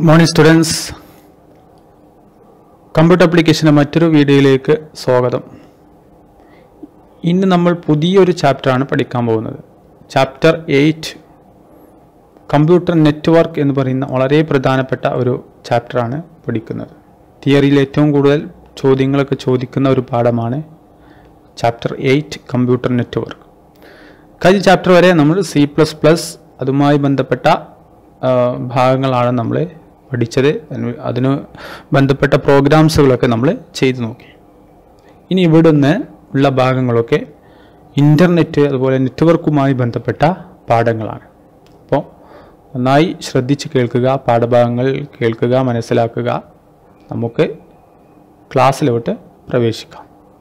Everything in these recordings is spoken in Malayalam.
ഗുഡ് മോർണിംഗ് സ്റ്റുഡൻസ് കമ്പ്യൂട്ടർ ആപ്ലിക്കേഷൻ്റെ മറ്റൊരു വീഡിയോയിലേക്ക് സ്വാഗതം ഇന്ന് നമ്മൾ പുതിയൊരു ചാപ്റ്ററാണ് പഠിക്കാൻ പോകുന്നത് ചാപ്റ്റർ എയ്റ്റ് കമ്പ്യൂട്ടർ നെറ്റ്വർക്ക് എന്ന് പറയുന്ന വളരെ പ്രധാനപ്പെട്ട ഒരു ചാപ്റ്ററാണ് പഠിക്കുന്നത് തിയറിയിൽ ഏറ്റവും കൂടുതൽ ചോദ്യങ്ങളൊക്കെ ചോദിക്കുന്ന ഒരു പാഠമാണ് ചാപ്റ്റർ എയ്റ്റ് കമ്പ്യൂട്ടർ നെറ്റ്വർക്ക് കഴിഞ്ഞ ചാപ്റ്റർ വരെ നമ്മൾ സി പ്ലസ് പ്ലസ് അതുമായി ബന്ധപ്പെട്ട ആ, ഭാഗങ്ങളാണ് നമ്മൾ പഠിച്ചത് അതിന് അതിന് ബന്ധപ്പെട്ട പ്രോഗ്രാംസുകളൊക്കെ നമ്മൾ ചെയ്തു നോക്കി ഇനി ഇവിടുന്ന് ഉള്ള ഭാഗങ്ങളൊക്കെ ഇൻ്റർനെറ്റ് അതുപോലെ നെറ്റ്വർക്കുമായി ബന്ധപ്പെട്ട പാഠങ്ങളാണ് അപ്പോൾ നന്നായി ശ്രദ്ധിച്ച് കേൾക്കുക പാഠഭാഗങ്ങൾ കേൾക്കുക മനസ്സിലാക്കുക നമുക്ക് ക്ലാസ്സിലോട്ട് പ്രവേശിക്കാം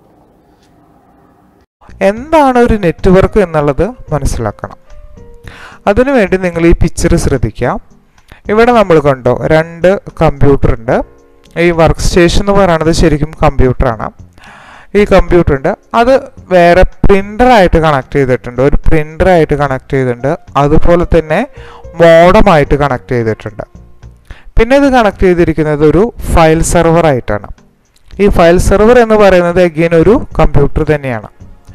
എന്താണ് ഒരു നെറ്റ്വർക്ക് എന്നുള്ളത് മനസ്സിലാക്കണം അതിനുവേണ്ടി നിങ്ങൾ ഈ പിക്ചർ ശ്രദ്ധിക്കാം ഇവിടെ നമ്മൾ കണ്ടോ രണ്ട് കമ്പ്യൂട്ടർ ഉണ്ട് ഈ വർക്ക് സ്റ്റേഷൻ എന്ന് പറയുന്നത് ശരിക്കും കമ്പ്യൂട്ടറാണ് ഈ കമ്പ്യൂട്ടർ ഉണ്ട് അത് വേറെ പ്രിൻ്ററായിട്ട് കണക്ട് ചെയ്തിട്ടുണ്ട് ഒരു പ്രിൻ്ററായിട്ട് കണക്ട് ചെയ്തിട്ടുണ്ട് അതുപോലെ തന്നെ മോഡമായിട്ട് കണക്ട് ചെയ്തിട്ടുണ്ട് പിന്നെ ഇത് കണക്ട് ചെയ്തിരിക്കുന്നത് ഒരു ഫയൽ സെർവർ ആയിട്ടാണ് ഈ ഫയൽ സെർവർ എന്ന് പറയുന്നത് അഗെയിൻ ഒരു കമ്പ്യൂട്ടർ തന്നെയാണ്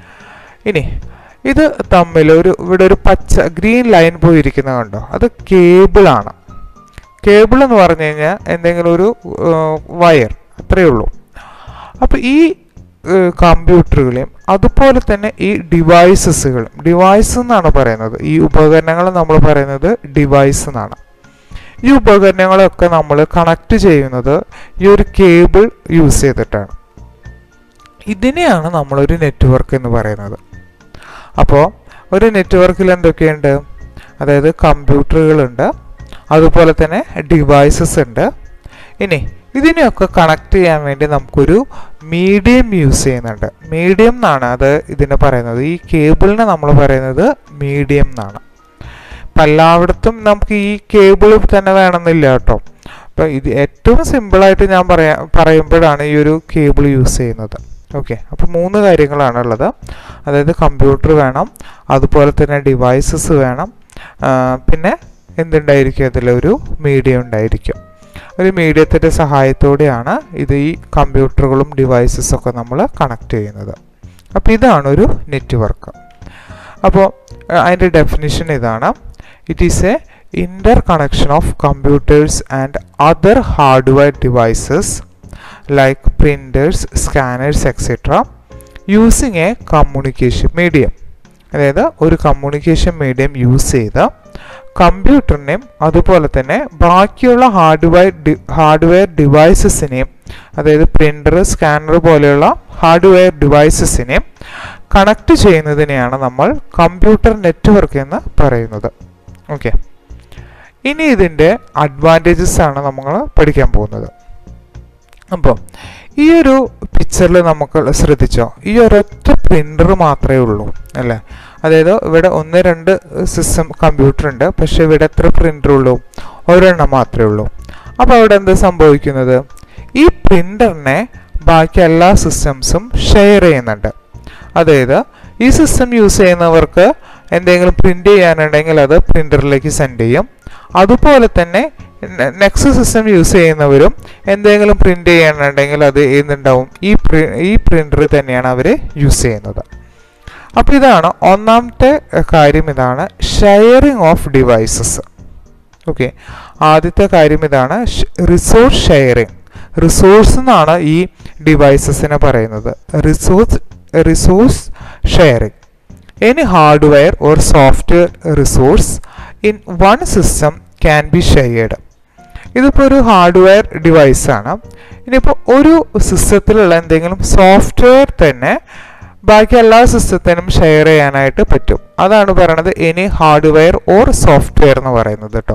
ഇനി ഇത് തമ്മിൽ ഒരു ഇവിടെ ഒരു പച്ച ഗ്രീൻ ലൈൻ പോയിരിക്കുന്നത് കണ്ടോ അത് കേബിളാണ് കേബിൾ എന്ന് പറഞ്ഞു കഴിഞ്ഞാൽ എന്തെങ്കിലും ഒരു വയർ അത്രയേ ഉള്ളൂ അപ്പോൾ ഈ കമ്പ്യൂട്ടറുകളെയും അതുപോലെ തന്നെ ഈ ഡിവൈസസുകളും ഡിവൈസ് എന്നാണ് പറയുന്നത് ഈ ഉപകരണങ്ങൾ നമ്മൾ പറയുന്നത് ഡിവൈസ് എന്നാണ് ഈ ഉപകരണങ്ങളൊക്കെ നമ്മൾ കണക്ട് ചെയ്യുന്നത് ഈ ഒരു കേബിൾ യൂസ് ചെയ്തിട്ടാണ് ഇതിനെയാണ് നമ്മളൊരു നെറ്റ്വർക്ക് എന്ന് പറയുന്നത് അപ്പോൾ ഒരു നെറ്റ്വർക്കിൽ എന്തൊക്കെയുണ്ട് അതായത് കമ്പ്യൂട്ടറുകളുണ്ട് അതുപോലെ തന്നെ ഡിവൈസസ് ഉണ്ട് ഇനി ഇതിനെയൊക്കെ കണക്ട് ചെയ്യാൻ വേണ്ടി നമുക്കൊരു മീഡിയം യൂസ് ചെയ്യുന്നുണ്ട് മീഡിയം എന്നാണ് അത് ഇതിനെ പറയുന്നത് ഈ കേബിളിനെ നമ്മൾ പറയുന്നത് മീഡിയം എന്നാണ് അപ്പം എല്ലായിടത്തും നമുക്ക് ഈ കേബിൾ തന്നെ വേണമെന്നില്ല കേട്ടോ അപ്പം ഇത് ഏറ്റവും സിമ്പിളായിട്ട് ഞാൻ പറയാ പറയുമ്പോഴാണ് ഈ ഒരു കേബിൾ യൂസ് ചെയ്യുന്നത് ഓക്കെ അപ്പോൾ മൂന്ന് കാര്യങ്ങളാണ് ഉള്ളത് അതായത് കമ്പ്യൂട്ടർ വേണം അതുപോലെ തന്നെ ഡിവൈസസ് വേണം ആ, പിന്നെ എന്തുണ്ടായിരിക്കും അതിലൊരു മീഡിയം ഉണ്ടായിരിക്കും ഒരു മീഡിയത്തിൻ്റെ സഹായത്തോടെയാണ് ഇത് ഈ കമ്പ്യൂട്ടറുകളും ഡിവൈസസും ഒക്കെ നമ്മൾ കണക്ട് ചെയ്യുന്നത് അപ്പോൾ ഇതാണ് ഒരു നെറ്റ്വർക്ക് അപ്പോൾ അതിൻ്റെ ഡെഫിനിഷൻ ഇതാണ് it is a interconnection of computers and other hardware devices like printers scanners etcetera using a communication medium അതായത് ഒരു കമ്മ്യൂണിക്കേഷൻ മീഡിയം യൂസ് ചെയ്ത് കമ്പ്യൂട്ടറിനെയും അതുപോലെ തന്നെ ബാക്കിയുള്ള ഹാർഡ്വെയർ ഡി ഹാർഡ്വെയർ ഡിവൈസസിനെയും അതായത് പ്രിൻ്റർ സ്കാനർ പോലെയുള്ള ഹാർഡ്വെയർ ഡിവൈസസിനെയും കണക്ട് ചെയ്യുന്നതിനെയാണ് നമ്മൾ കമ്പ്യൂട്ടർ നെറ്റ്വർക്ക് എന്ന് പറയുന്നത് ഓക്കെ ഇനി ഇതിൻ്റെ അഡ്വാൻറ്റേജസ് ആണ് നമ്മൾ പഠിക്കാൻ പോകുന്നത് അപ്പോൾ ഈ ഒരു പിക്ചറിൽ നമുക്ക് ശ്രദ്ധിച്ചോ ഈ ഒരൊറ്റ പ്രിൻ്റർ മാത്രമേ ഉള്ളൂ അല്ലേ അതായത് ഇവിടെ ഒന്ന് രണ്ട് സിസ്റ്റം കമ്പ്യൂട്ടർ ഉണ്ട് പക്ഷേ ഇവിടെ എത്ര പ്രിൻ്റർ ഉള്ളൂ ഒരെണ്ണം മാത്രമേ ഉള്ളൂ അപ്പോൾ അവിടെ എന്ത് സംഭവിക്കുന്നത് ഈ പ്രിൻ്ററിനെ ബാക്കി എല്ലാ സിസ്റ്റംസും ഷെയർ ചെയ്യുന്നുണ്ട് അതായത് ഈ സിസ്റ്റം യൂസ് ചെയ്യുന്നവർക്ക് എന്തെങ്കിലും പ്രിൻ്റ് ചെയ്യാനുണ്ടെങ്കിൽ അത് പ്രിൻ്ററിലേക്ക് സെൻഡ് ചെയ്യും അതുപോലെ തന്നെ നെക്സ്റ്റ് സിസ്റ്റം യൂസ് ചെയ്യുന്നവരും എന്തെങ്കിലും പ്രിൻ്റ് ചെയ്യാനുണ്ടെങ്കിൽ അത് എന്തുണ്ടാവും ഈ പ്രി ഈ പ്രിൻ്റർ തന്നെയാണ് അവർ യൂസ് ചെയ്യുന്നത് അപ്പോൾ ഇതാണ് ഒന്നാമത്തെ കാര്യം ഇതാണ് ഷെയറിങ് ഓഫ് ഡിവൈസസ് ഓക്കെ ആദ്യത്തെ കാര്യം ഇതാണ് റിസോഴ്സ് ഷെയറിങ് റിസോഴ്സ് എന്നാണ് ഈ ഡിവൈസസിനെ പറയുന്നത് resource resource sharing any hardware or software resource in one system can be shared ഇതിപ്പോൾ ഒരു ഹാർഡ്വെയർ ഡിവൈസാണ് ഇനിയിപ്പോൾ ഒരു സിസ്റ്റത്തിലുള്ള എന്തെങ്കിലും സോഫ്റ്റ്വെയർ തന്നെ ബാക്കി എല്ലാ സിസ്റ്റത്തിനും ഷെയർ ചെയ്യാനായിട്ട് പറ്റും അതാണ് പറയണത് എനി ഹാർഡ്വെയർ ഓർ സോഫ്റ്റ്വെയർ എന്ന് പറയുന്നത് കേട്ടോ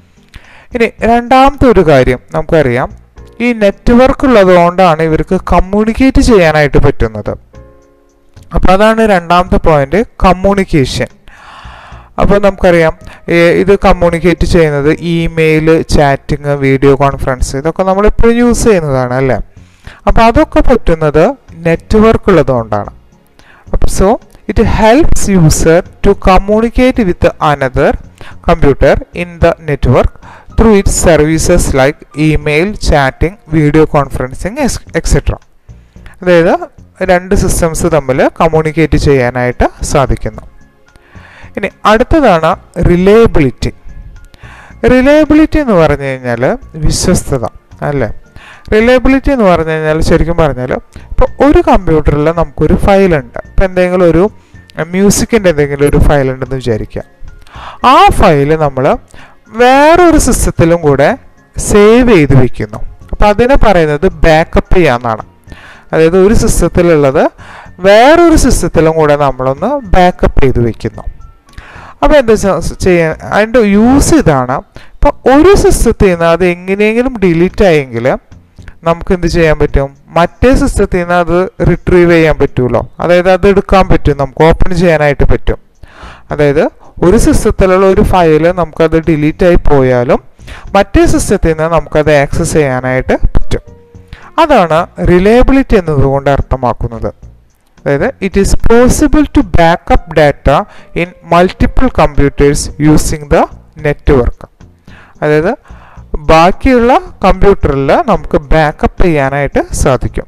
ഇനി രണ്ടാമത്തെ ഒരു കാര്യം നമുക്കറിയാം ഈ നെറ്റ്വർക്ക് ഉള്ളതുകൊണ്ടാണ് ഇവർക്ക് കമ്മ്യൂണിക്കേറ്റ് ചെയ്യാനായിട്ട് പറ്റുന്നത് അപ്പോൾ അതാണ് രണ്ടാമത്തെ പോയിന്റ് കമ്മ്യൂണിക്കേഷൻ അപ്പോൾ നമുക്കറിയാം ഏ, ഇത് കമ്മ്യൂണിക്കേറ്റ് ചെയ്യുന്നത് ഇമെയിൽ ചാറ്റിങ് വീഡിയോ കോൺഫറൻസ് ഇതൊക്കെ നമ്മൾ എപ്പോഴും യൂസ് ചെയ്യുന്നതാണ് അല്ലേ അപ്പോൾ അതൊക്കെ പറ്റുന്നത് നെറ്റ്വർക്ക് ഉള്ളതുകൊണ്ടാണ് അപ്പോൾ so it helps user to communicate with another computer in the network through it services like email chatting video conferencing etcetera അതായത് രണ്ട് സിസ്റ്റംസ് തമ്മിൽ കമ്മ്യൂണിക്കേറ്റ് ചെയ്യാനായിട്ട് സാധിക്കുന്നു ഇനി അടുത്തതാണ് റിലയബിലിറ്റി റിലയബിലിറ്റി എന്ന് പറഞ്ഞു കഴിഞ്ഞാൽ വിശ്വസ്തത അല്ലേ റിലയബിലിറ്റി എന്ന് പറഞ്ഞു കഴിഞ്ഞാൽ ശരിക്കും പറഞ്ഞാൽ ഇപ്പോൾ ഒരു കമ്പ്യൂട്ടറിൽ നമുക്കൊരു ഫയലുണ്ട് ഇപ്പോൾ എന്തെങ്കിലും ഒരു മ്യൂസിക്കിൻ്റെ എന്തെങ്കിലും ഒരു ഫയൽ ഉണ്ടെന്ന് വിചാരിക്കുക ആ ഫയല് നമ്മൾ വേറൊരു സിസ്റ്റത്തിലും കൂടെ സേവ് ചെയ്ത് വെക്കുന്നു അപ്പോൾ അതിനെ പറയുന്നത് ബാക്കപ്പ് ചെയ്യാന്നാണ് അതായത് ഒരു സിസ്റ്റത്തിലുള്ളത് വേറൊരു സിസ്റ്റത്തിലും കൂടെ നമ്മളൊന്ന് ബാക്കപ്പ് ചെയ്ത് വെക്കുന്നു അപ്പോൾ എന്താ ചെയ്യാൻ അതിൻ്റെ യൂസ് ഇതാണ് ഇപ്പോൾ ഒരു സിസ്റ്റത്തിൽ നിന്ന് അത് എങ്ങനെയെങ്കിലും ഡിലീറ്റ് ആയെങ്കിൽ നമുക്ക് എന്ത് ചെയ്യാൻ പറ്റും മറ്റേ സിസ്റ്റത്തിൽ നിന്ന് അത് റിട്രീവ് ചെയ്യാൻ പറ്റുമല്ലോ അതായത് അത് എടുക്കാൻ പറ്റും നമുക്ക് ഓപ്പൺ ചെയ്യാനായിട്ട് പറ്റും അതായത് ഒരു സിസ്റ്റത്തിലുള്ള ഒരു ഫയൽ നമുക്കത് ഡിലീറ്റ് ആയി പോയാലും മറ്റേ സിസ്റ്റത്തിൽ നിന്ന് നമുക്കത് ആക്സസ് ചെയ്യാനായിട്ട് പറ്റും അതാണ് റിലയബിലിറ്റി എന്നതുകൊണ്ട് അർത്ഥമാക്കുന്നത് അതായത് it is possible to backup data in multiple computers using the network അതായത് ബാക്കിയുള്ള കമ്പ്യൂട്ടറിൽ നമുക്ക് ബാക്കപ്പ് ചെയ്യാനായിട്ട് സാധിക്കും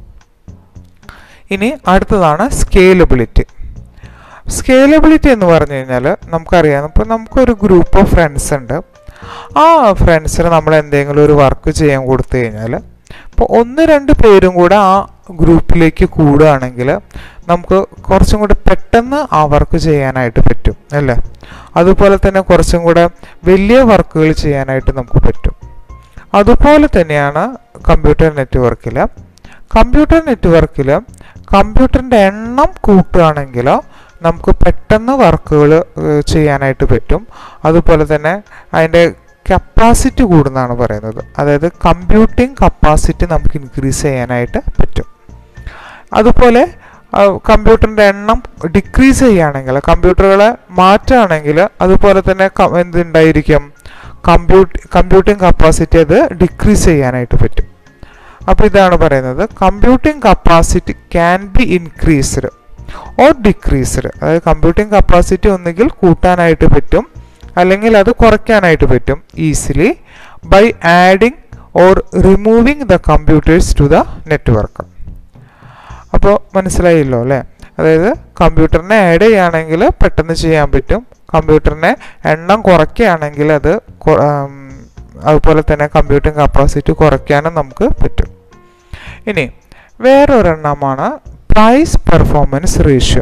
ഇനി അടുത്തതാണ് സ്കേലബിലിറ്റി സ്കേലബിലിറ്റി എന്ന് പറഞ്ഞു കഴിഞ്ഞാൽ നമുക്കറിയാം ഇപ്പോൾ നമുക്കൊരു ഗ്രൂപ്പ് ഓഫ് ഫ്രണ്ട്സ് ഉണ്ട് ആ ഫ്രണ്ട്സിന് നമ്മൾ എന്തെങ്കിലും ഒരു വർക്ക് ചെയ്യാൻ കൊടുത്തു കഴിഞ്ഞാൽ ഇപ്പോൾ ഒന്ന് രണ്ട് പേരും കൂടെ ആ ഗ്രൂപ്പിലേക്ക് കൂടുകയാണെങ്കിൽ നമുക്ക് കുറച്ചും കൂടെ പെട്ടെന്ന് ആ വർക്ക് ചെയ്യാനായിട്ട് പറ്റും അല്ലേ അതുപോലെ തന്നെ കുറച്ചും കൂടെ വലിയ വർക്കുകൾ ചെയ്യാനായിട്ട് നമുക്ക് പറ്റും അതുപോലെ തന്നെയാണ് കമ്പ്യൂട്ടർ നെറ്റ്വർക്കിൽ കമ്പ്യൂട്ടർ നെറ്റ്വർക്കിൽ കമ്പ്യൂട്ടറിൻ്റെ എണ്ണം കൂട്ടുകയാണെങ്കിൽ നമുക്ക് പെട്ടെന്ന് വർക്കുകൾ ചെയ്യാനായിട്ട് പറ്റും അതുപോലെ തന്നെ അതിൻ്റെ കപ്പാസിറ്റി കൂടുന്നതാണ് പറയുന്നത് അതായത് കമ്പ്യൂട്ടിംഗ് കപ്പാസിറ്റി നമുക്ക് ഇൻക്രീസ് ചെയ്യാനായിട്ട് പറ്റും അതുപോലെ കമ്പ്യൂട്ടറിൻ്റെ എണ്ണം ഡിക്രീസ് ചെയ്യുകയാണെങ്കിൽ കമ്പ്യൂട്ടറുകളെ മാറ്റുകയാണെങ്കിൽ അതുപോലെ തന്നെ എന്തുണ്ടായിരിക്കും കമ്പ്യൂട്ട് കമ്പ്യൂട്ടിംഗ് കപ്പാസിറ്റി അത് ഡിക്രീസ് ചെയ്യാനായിട്ട് പറ്റും അപ്പോൾ ഇതാണ് പറയുന്നത് computing capacity can be increased or decreased അതായത് കമ്പ്യൂട്ടിംഗ് കപ്പാസിറ്റി ഒന്നുകിൽ കൂട്ടാനായിട്ട് പറ്റും അല്ലെങ്കിൽ അത് കുറയ്ക്കാനായിട്ട് പറ്റും easily by adding or removing the computers to the network അപ്പോൾ മനസ്സിലായല്ലോ അല്ലേ അതായത് കമ്പ്യൂട്ടറിനെ ആഡ് ചെയ്യുകയാണെങ്കിൽ പെട്ടെന്ന് ചെയ്യാൻ പറ്റും കമ്പ്യൂട്ടറിനെ എണ്ണം കുറയ്ക്കുകയാണെങ്കിൽ അത് അതുപോലെ തന്നെ കമ്പ്യൂട്ടിംഗ് കപ്പാസിറ്റി കുറയ്ക്കാനും നമുക്ക് പറ്റും ഇനി വേറൊരെണ്ണമാണ് പ്രൈസ് പെർഫോമൻസ് റേഷ്യോ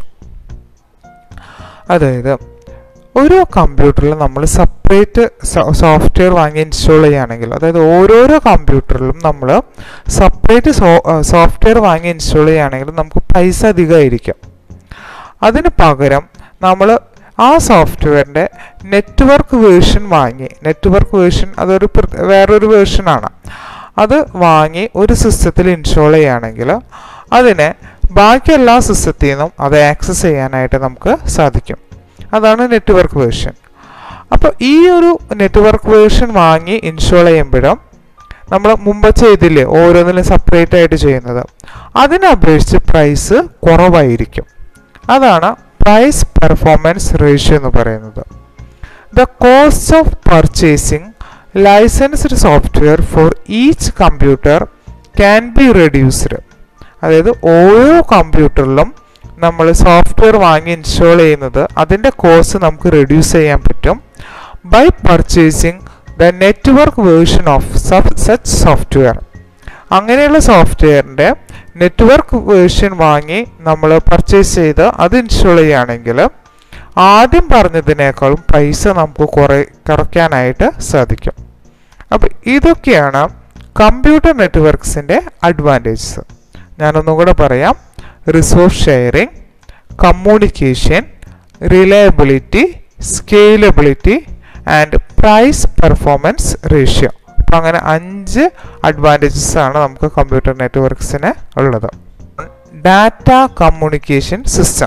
അതായത് ഒരു കമ്പ്യൂട്ടറിൽ നമ്മൾ സെപ്പറേറ്റ് സോഫ്റ്റ്വെയർ വാങ്ങി ഇൻസ്റ്റാൾ ചെയ്യുകയാണെങ്കിൽ അതായത് ഓരോരോ കമ്പ്യൂട്ടറിലും നമ്മൾ സെപ്പറേറ്റ് സോഫ്റ്റ്വെയർ വാങ്ങി ഇൻസ്റ്റാൾ ചെയ്യുകയാണെങ്കിൽ നമുക്ക് പൈസ അധികമായിരിക്കും അതിന് പകരം നമ്മൾ ആ സോഫ്റ്റ്വെയറിൻ്റെ നെറ്റ്വർക്ക് വേർഷൻ വാങ്ങി നെറ്റ്വർക്ക് വേർഷൻ അതൊരു വേറൊരു വേർഷനാണ് അത് വാങ്ങി ഒരു സിസ്റ്റത്തിൽ ഇൻസ്റ്റാൾ ചെയ്യുകയാണെങ്കിൽ അതിനെ ബാക്കി എല്ലാ സിസ്റ്റത്തിൽ നിന്നും അത് ആക്സസ് ചെയ്യാനായിട്ട് നമുക്ക് സാധിക്കും അതാണ് നെറ്റ്വർക്ക് വേർഷൻ അപ്പോൾ ഈ ഒരു നെറ്റ്വർക്ക് വേർഷൻ വാങ്ങി ഇൻസ്റ്റാൾ ചെയ്യുമ്പോഴും നമ്മൾ മുമ്പ് ചെയ്തില്ലേ ഓരോന്നിലും സെപ്പറേറ്റ് ആയിട്ട് ചെയ്യുന്നത് അതിനെ അപേക്ഷിച്ച് പ്രൈസ് കുറവായിരിക്കും അതാണ് പ്രൈസ് പെർഫോമൻസ് റേഷ്യോ എന്ന് പറയുന്നത് the cost of purchasing licensed software for each computer can be reduced അതായത് ഓരോ കമ്പ്യൂട്ടറിലും നമ്മൾ സോഫ്റ്റ്വെയർ വാങ്ങി ഇൻസ്റ്റാൾ ചെയ്യുന്നത് അതിൻ്റെ കോസ്റ്റ് നമുക്ക് റെഡ്യൂസ് ചെയ്യാൻ പറ്റും by purchasing the network version of such software അങ്ങനെയുള്ള സോഫ്റ്റ്വെയറിൻ്റെ നെറ്റ്വർക്ക് വേർഷൻ വാങ്ങി നമ്മൾ പർച്ചേസ് ചെയ്ത് അത് ഇൻസ്റ്റാൾ ചെയ്യുകയാണെങ്കിൽ ആദ്യം പറഞ്ഞതിനേക്കാളും പൈസ നമുക്ക് കുറേ കുറയ്ക്കാനായിട്ട് സാധിക്കും അപ്പോൾ ഇതൊക്കെയാണ് കമ്പ്യൂട്ടർ നെറ്റ്വർക്ക്സിൻ്റെ അഡ്വാൻറ്റേജസ് ഞാനൊന്നും കൂടെ പറയാം resource sharing communication reliability scalability and price performance ratio അപ്പോൾ അങ്ങനെ അഞ്ച് അഡ്വാൻറ്റേജസ് ആണ് നമുക്ക് കമ്പ്യൂട്ടർ നെറ്റ്വർക്ക്സിന് ഉള്ളത് ഡാറ്റ കമ്മ്യൂണിക്കേഷൻ സിസ്റ്റം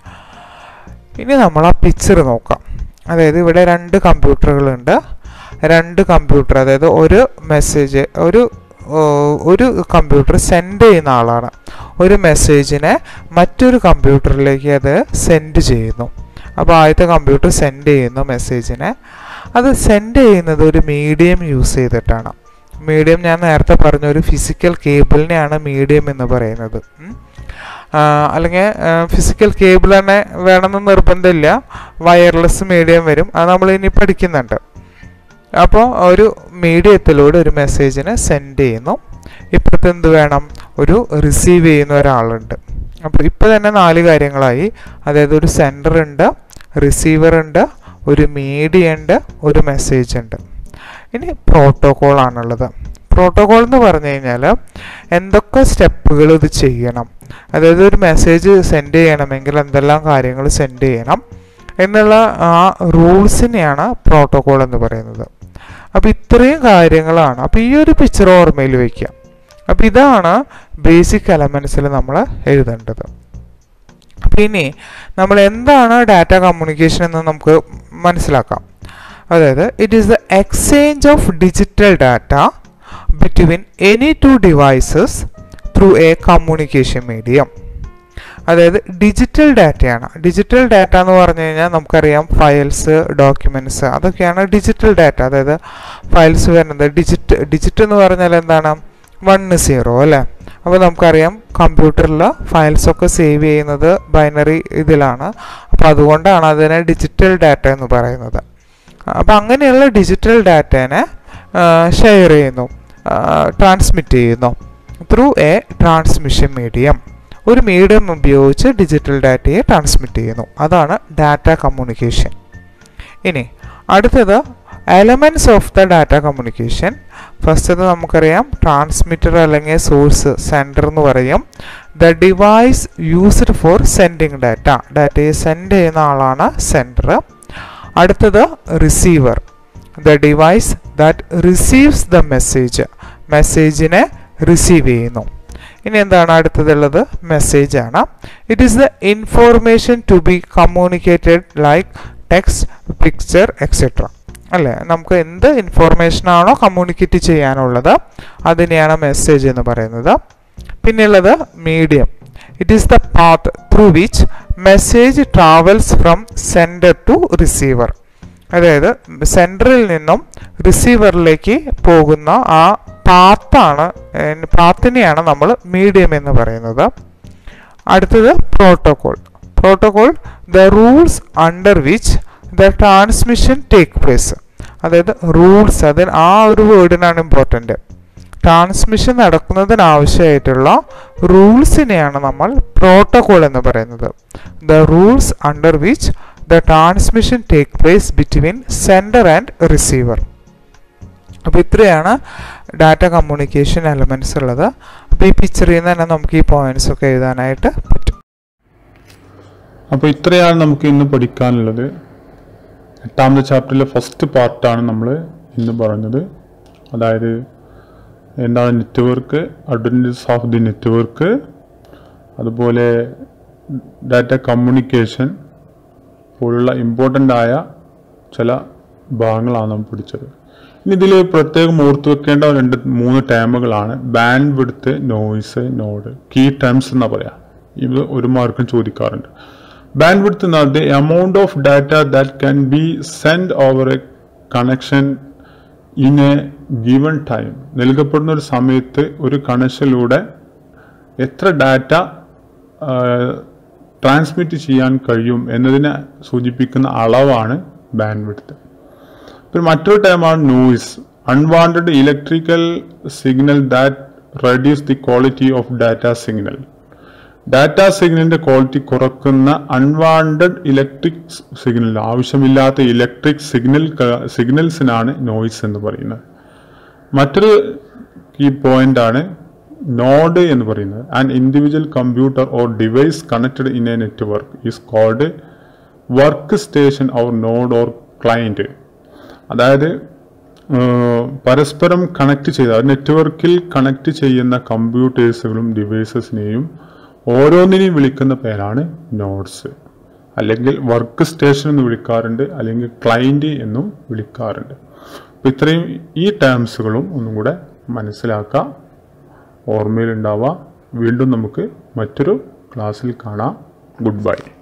ഇനി നമ്മൾ ആ പിക്ചർ നോക്കാം അതായത് ഇവിടെ രണ്ട് കമ്പ്യൂട്ടറുകളുണ്ട് രണ്ട് കമ്പ്യൂട്ടർ അതായത് ഒരു മെസ്സേജ് ഒരു ഒരു കമ്പ്യൂട്ടർ സെൻഡ് ചെയ്യുന്ന ആളാണ് ഒരു മെസ്സേജിനെ മറ്റൊരു കമ്പ്യൂട്ടറിലേക്ക് അത് സെൻഡ് ചെയ്യുന്നു അപ്പോൾ ആദ്യത്തെ കമ്പ്യൂട്ടർ സെൻഡ് ചെയ്യുന്നു മെസ്സേജിനെ അത് സെൻഡ് ചെയ്യുന്നത് ഒരു മീഡിയം യൂസ് ചെയ്തിട്ടാണ് മീഡിയം ഞാൻ നേരത്തെ പറഞ്ഞ ഒരു ഫിസിക്കൽ കേബിളിനെയാണ് മീഡിയം എന്ന് പറയുന്നത് ഉം. ആ, അല്ലെങ്കിൽ ഫിസിക്കൽ കേബിൾ തന്നെ വേണമെന്ന് നിർബന്ധമില്ല വയർലെസ് മീഡിയം വരും അത് നമ്മൾ ഇനി പഠിക്കുന്നുണ്ട് അപ്പോൾ ഒരു മീഡിയത്തിലൂടെ ഒരു മെസ്സേജിനെ സെൻഡ് ചെയ്യുന്നു ഇപ്പുറത്ത് എന്ത് വേണം ഒരു റിസീവ് ചെയ്യുന്ന ഒരാളുണ്ട് അപ്പോൾ ഇപ്പോൾ തന്നെ നാല് കാര്യങ്ങളായി അതായത് ഒരു സെൻഡർ ഉണ്ട് റിസീവർ ഉണ്ട് ഒരു മീഡിയ ഉണ്ട് ഒരു മെസ്സേജ് ഉണ്ട് ഇനി പ്രോട്ടോകോൾ ആണുള്ളത് പ്രോട്ടോകോൾ എന്ന് പറഞ്ഞു കഴിഞ്ഞാൽ എന്തൊക്കെ സ്റ്റെപ്പുകൾ ഇത് ചെയ്യണം അതായത് ഒരു മെസ്സേജ് സെൻഡ് ചെയ്യണമെങ്കിൽ എന്തെല്ലാം കാര്യങ്ങൾ സെൻഡ് ചെയ്യണം എന്നുള്ള ആ റൂൾസിനെയാണ് പ്രോട്ടോകോൾ എന്ന് പറയുന്നത് അപ്പോൾ ഇത്രയും കാര്യങ്ങളാണ് അപ്പോൾ ഈ ഒരു പിക്ചർ ഓർമ്മയിൽ വയ്ക്കുക അപ്പോൾ ഇതാണ് ബേസിക് എലമെൻസിൽ നമ്മൾ എഴുതേണ്ടത് അപ്പോൾ ഇനി നമ്മൾ എന്താണ് ഡാറ്റ കമ്മ്യൂണിക്കേഷൻ എന്ന് നമുക്ക് മനസ്സിലാക്കാം അതായത് it is the exchange of digital data between any two devices through a communication medium അതായത് ഡിജിറ്റൽ ഡാറ്റയാണ് ഡിജിറ്റൽ ഡാറ്റ എന്ന് പറഞ്ഞു കഴിഞ്ഞാൽ നമുക്കറിയാം ഫയൽസ് ഡോക്യുമെൻറ്റ്സ് അതൊക്കെയാണ് ഡിജിറ്റൽ ഡാറ്റ അതായത് ഫയൽസ് വരുന്നത് ഡിജിറ്റ് ഡിജിറ്റ് എന്ന് പറഞ്ഞാൽ എന്താണ് വൺ സീറോ അല്ലേ അപ്പോൾ നമുക്കറിയാം കമ്പ്യൂട്ടറിൽ ഫയൽസൊക്കെ സേവ് ചെയ്യുന്നത് ബൈനറി ഇതിലാണ് അപ്പോൾ അതുകൊണ്ടാണ് അതിനെ ഡിജിറ്റൽ ഡാറ്റ എന്ന് പറയുന്നത് അപ്പോൾ അങ്ങനെയുള്ള ഡിജിറ്റൽ ഡാറ്റേനെ ഷെയർ ചെയ്യുന്നു ട്രാൻസ്മിറ്റ് ചെയ്യുന്നു ത്രൂ എ ട്രാൻസ്മിഷൻ മീഡിയം ഒരു മീഡിയം ഉപയോഗിച്ച് ഡിജിറ്റൽ ഡാറ്റയെ ട്രാൻസ്മിറ്റ് ചെയ്യുന്നു അതാണ് ഡാറ്റ കമ്മ്യൂണിക്കേഷൻ ഇനി അടുത്തത് elements of the data communication ഫസ്റ്റത് നമുക്കറിയാം ട്രാൻസ്മിറ്റർ അല്ലെങ്കിൽ സോഴ്സ് സെൻഡർ എന്ന് പറയും the device used for sending data ഡാറ്റയെ സെൻഡ് ചെയ്യുന്ന ആളാണ് സെൻഡർ അടുത്തത് receiver the device that receives the message മെസ്സേജിനെ റിസീവ് ചെയ്യുന്നു ഇനി എന്താണ് അടുത്തതുള്ളത് മെസ്സേജ് ആണ് it is the information to be communicated like text picture etcetera അല്ലേ നമുക്ക് എന്ത് ഇൻഫോർമേഷൻ ആണോ കമ്മ്യൂണിക്കേറ്റ് ചെയ്യാനുള്ളത് അതിനെയാണ് മെസ്സേജ് എന്ന് പറയുന്നത് പിന്നെയുള്ളത് medium it is the path through which message travels from sender to receiver അതായത് സെൻറ്ററിൽ നിന്നും റിസീവറിലേക്ക് പോകുന്ന ആ പാത്താണ് പാത്തിനെയാണ് നമ്മൾ മീഡിയം എന്ന് പറയുന്നത് അടുത്തത് protocol protocol the rules under which the transmission take place അതായത് റൂൾസ് അതിന് ആ ഒരു വേർഡിനാണ് ഇമ്പോർട്ടൻ്റ് ട്രാൻസ്മിഷൻ നടക്കുന്നതിനാവശ്യമായിട്ടുള്ള റൂൾസിനെയാണ് നമ്മൾ പ്രോട്ടോകോൾ എന്ന് പറയുന്നത് the rules under which the transmission take place between sender and receiver അപ്പോൾ ഇത്രയാണ് ഡാറ്റ കമ്മ്യൂണിക്കേഷൻ എലമെൻറ്റ്സ് ഉള്ളത് അപ്പോൾ ഈ പിക്ചറിൽ നിന്ന് തന്നെ നമുക്ക് ഈ പോയിന്റ്സ് ഒക്കെ എഴുതാനായിട്ട് പറ്റും അപ്പോൾ ഇത്രയാണ് നമുക്ക് ഇന്ന് പഠിക്കാനുള്ളത് എട്ടാമത്തെ ചാപ്റ്ററിലെ ഫസ്റ്റ് പാർട്ടാണ് നമ്മൾ ഇന്ന് പറഞ്ഞത് അതായത് എന്താണ് network advantages of the network അതുപോലെ ഡാറ്റ കമ്മ്യൂണിക്കേഷൻ പോലുള്ള ഇമ്പോർട്ടൻ്റ് ആയ ചില ഭാഗങ്ങളാണ് നാം പഠിച്ചത് ഇനി ഇതിൽ പ്രത്യേകം ഓർത്തു വെക്കേണ്ട രണ്ട് മൂന്ന് ടേമുകളാണ് bandwidth noise node key terms എന്നാ പറയാ ഇത് ഒരു മാർക്കും ചോദിക്കാറുണ്ട് ബാൻഡ് വിടുത്ത് എന്നാൽ the amount of data that can be send over a connection in a given time നൽകപ്പെടുന്ന ഒരു സമയത്ത് ഒരു കണക്ഷനിലൂടെ എത്ര ഡാറ്റ ട്രാൻസ്മിറ്റ് ചെയ്യാൻ കഴിയും എന്നതിനെ സൂചിപ്പിക്കുന്ന അളവാണ് ബാൻഡ് വിഡ്ത്ത് പിന്നെ മറ്റൊരു ടൈമാണ് noise unwanted electrical signal that reduce the quality of data signal data സിഗ്നലിന്റെ ക്വാളിറ്റി കുറക്കുന്ന അൺവാണ്ടഡ് ഇലക്ട്രിക് സിഗ്നൽ ആവശ്യമില്ലാത്ത ഇലക്ട്രിക് സിഗ്നൽ സിഗ്നൽസിനാണ് നോയിസ് എന്ന് പറയുന്നത് മറ്റൊരു കീ പോയിന്റ് ആണ് നോഡ് എന്ന് പറയുന്നത് an individual computer or device connected in a network is called workstation or node or client അതായത് ഏർ, പരസ്പരം കണക്ട് ചെയ്ത നെറ്റ്വർക്കിൽ കണക്ട് ചെയ്യുന്ന കമ്പ്യൂട്ടേഴ്സുകളും ഡിവൈസസിനെയും ഓരോന്നിനെയും വിളിക്കുന്ന പേരാണ് നോഡ്സ് അല്ലെങ്കിൽ വർക്ക് സ്റ്റേഷൻ എന്ന് വിളിക്കാറുണ്ട് അല്ലെങ്കിൽ ക്ലൈൻറ്റ് എന്നും വിളിക്കാറുണ്ട് അപ്പോൾ ഇത്രയും ഈ ടേംസുകളും ഒന്നും കൂടെ മനസ്സിലാക്കുക ഓർമ്മയിലുണ്ടാവുക വീണ്ടും നമുക്ക് മറ്റൊരു ക്ലാസ്സിൽ കാണാം ഗുഡ് ബൈ